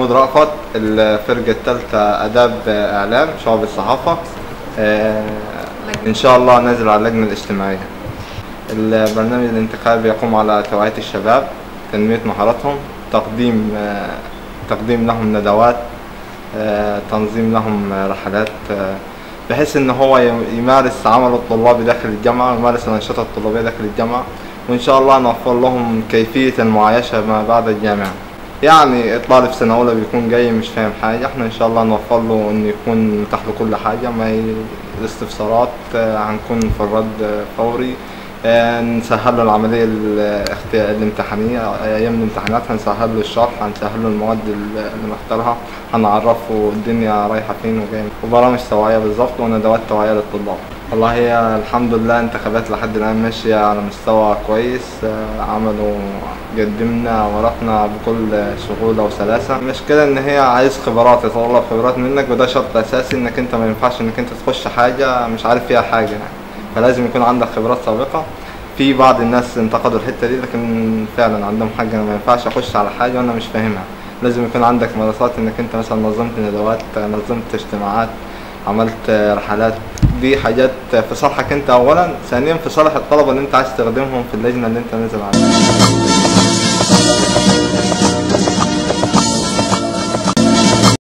محمود رأفت الفرقة الثالثة آداب إعلام شعب الصحافة آه، إن شاء الله نازل على اللجنة الاجتماعية البرنامج الانتخابي يقوم على توعية الشباب تنمية مهاراتهم تقديم آه، تقديم لهم ندوات آه، تنظيم لهم آه، رحلات آه، بحيث ان هو يم- يمارس عمله الطلابي داخل الجامعة ويمارس الأنشطة الطلابية داخل الجامعة وإن شاء الله نوفر لهم كيفية المعايشة ما بعد الجامعة يعني الطالب سنة أولى بيكون جاي مش فاهم حاجة احنا إن شاء الله نوفر له إن يكون متاح له كل حاجة ما ي... الاستفسارات آه، هنكون في الرد آه، فوري آه، نسهل له العملية ال- الاخت- الامتحانية آه، أيام الامتحانات هنسهل له الشرح هنسهل له المواد ال- اللي مختارها هنعرفه الدنيا رايحة فين وجاية وبرامج توعية بالظبط وندوات توعية للطلاب والله هي الحمد لله انتخابات لحد الآن ماشية على مستوى كويس آه، عملوا قدمنا ورقنا بكل سهولة وسلاسة المشكلة إن هي عايز خبرات يتطلب خبرات منك وده شرط أساسي إنك أنت ما ينفعش إنك أنت تخش حاجة مش عارف فيها حاجة يعني فلازم يكون عندك خبرات سابقة في بعض الناس انتقدوا الحتة دي لكن فعلا عندهم حاجة أنا ما ينفعش أخش على حاجة وأنا مش فاهمها لازم يكون عندك ممارسات إنك أنت مثلا نظمت ندوات نظمت اجتماعات عملت رحلات دي حاجات في صالحك انت اولا ثانيا في صالح الطلبه اللي انت عايز تخدمهم في اللجنه اللي انت نازل عليها